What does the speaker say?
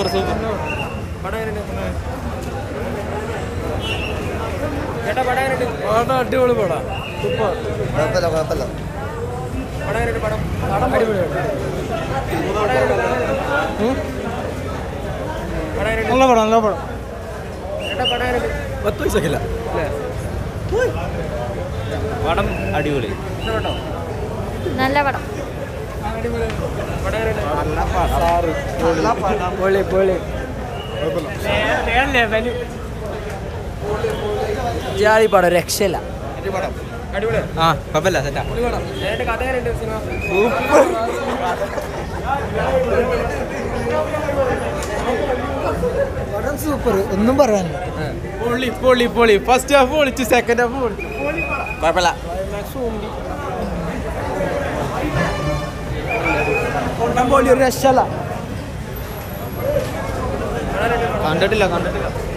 super super പടം എങ്ങനെയുണ്ട് ചേട്ടാ പടം എങ്ങനെയുണ്ട് പടം അടിപൊളി പടം സൂപ്പർ കുഴപ്പമില്ല കുഴപ്പമില്ല പടം എങ്ങനെയുണ്ട് പടം അടിപൊളിയാണ് പടം എങ്ങനെയുണ്ട് പടം എങ്ങനെയുണ്ട് നല്ല പടം നല്ല പടം ചേട്ടാ പടം എങ്ങനെയുണ്ട് പത്ത് പൈസക്കില്ല പടം അടിപൊളി ഇഷ്ടപ്പെട്ടോ നല്ല പടം പടം എങ്ങനെയുണ്ട് പൊളി പൊളി ജാതി പടം രക്ഷയില്ല അടിപൊളിയാ ആ കുഴപ്പമില്ല സെറ്റാ ചേട്ടൻ്റെ കഥ എങ്ങനെയുണ്ട് സിനിമ പടം സൂപ്പർ ഒന്നും പറയാനില്ല പൊളി പൊളി പൊളി ഫസ്റ്റ് ഹാഫ് പൊളിച്ച് സെക്കൻഡ് ഹാഫ് പൊളിച്ചു കുഴപ്പമില്ല പൊളി ഒരു രക്ഷയില്ല കണ്ടിട്ടില്ല കണ്ടിട്ടില്ല